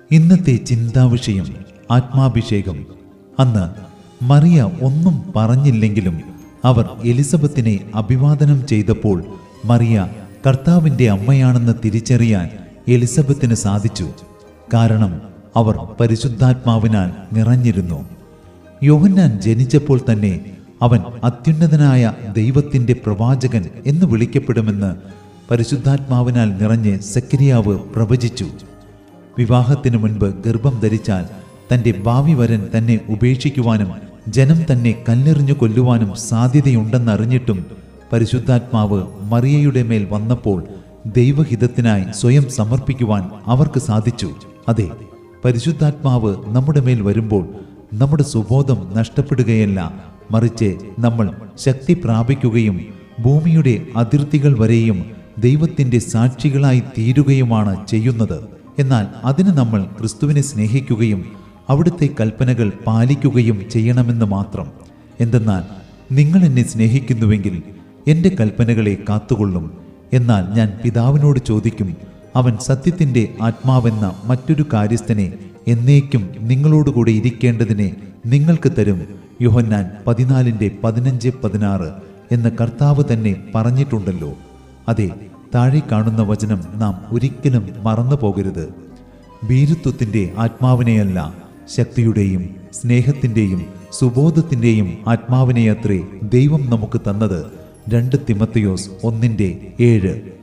ഇന്നത്തെ ചിന്താവിഷയം ആത്മാഭിഷേകം അന്ന് മറിയ ഒന്നും പറഞ്ഞില്ലെങ്കിലും അവർ എലിസബത്തിനെ അഭിവാദനം ചെയ്തപ്പോൾ മറിയ കർത്താവിൻ്റെ അമ്മയാണെന്ന് തിരിച്ചറിയാൻ എലിസബത്തിന് സാധിച്ചു കാരണം അവർ പരിശുദ്ധാത്മാവിനാൽ നിറഞ്ഞിരുന്നു യോഹന്നാൻ ജനിച്ചപ്പോൾ തന്നെ അവൻ അത്യുന്നതനായ ദൈവത്തിൻ്റെ പ്രവാചകൻ എന്ന് വിളിക്കപ്പെടുമെന്ന് പരിശുദ്ധാത്മാവിനാൽ നിറഞ്ഞ് സെക്കരിയാവ് പ്രവചിച്ചു വിവാഹത്തിനു മുൻപ് ഗർഭം ധരിച്ചാൽ തന്റെ ഭാവി വരൻ തന്നെ ഉപേക്ഷിക്കുവാനും ജനം തന്നെ കല്ലെറിഞ്ഞു കൊല്ലുവാനും സാധ്യതയുണ്ടെന്നറിഞ്ഞിട്ടും പരിശുദ്ധാത്മാവ് മറിയയുടെ മേൽ വന്നപ്പോൾ ദൈവഹിതത്തിനായി സ്വയം സമർപ്പിക്കുവാൻ അവർക്ക് സാധിച്ചു അതെ പരിശുദ്ധാത്മാവ് നമ്മുടെ മേൽ വരുമ്പോൾ നമ്മുടെ സുബോധം നഷ്ടപ്പെടുകയല്ല മറിച്ച് നമ്മൾ ശക്തി പ്രാപിക്കുകയും ഭൂമിയുടെ അതിർത്തികൾ വരെയും ദൈവത്തിന്റെ സാക്ഷികളായി തീരുകയുമാണ് ചെയ്യുന്നത് എന്നാൽ അതിന് നമ്മൾ ക്രിസ്തുവിനെ സ്നേഹിക്കുകയും അവിടുത്തെ കൽപ്പനകൾ പാലിക്കുകയും ചെയ്യണമെന്ന് മാത്രം എന്തെന്നാൽ നിങ്ങൾ എന്നെ സ്നേഹിക്കുന്നുവെങ്കിൽ എൻ്റെ കൽപ്പനകളെ കാത്തുകൊള്ളും എന്നാൽ ഞാൻ പിതാവിനോട് ചോദിക്കും അവൻ സത്യത്തിൻ്റെ ആത്മാവെന്ന മറ്റൊരു കാര്യസ്ഥനെ എന്നേക്കും നിങ്ങളോടുകൂടെ ഇരിക്കേണ്ടതിനെ നിങ്ങൾക്ക് തരും യോഹന്നാൻ പതിനാലിൻ്റെ പതിനഞ്ച് പതിനാറ് എന്ന് കർത്താവ് തന്നെ പറഞ്ഞിട്ടുണ്ടല്ലോ അതെ താഴെ കാണുന്ന വചനം നാം ഒരിക്കലും മറന്നു പോകരുത് ഭീരുത്വത്തിൻ്റെ ആത്മാവിനെയല്ല ശക്തിയുടെയും സ്നേഹത്തിൻ്റെയും സുബോധത്തിൻ്റെയും ആത്മാവിനെയത്രേ ദൈവം നമുക്ക് തന്നത് രണ്ട് തിമത്തയോസ് ഒന്നിൻ്റെ ഏഴ്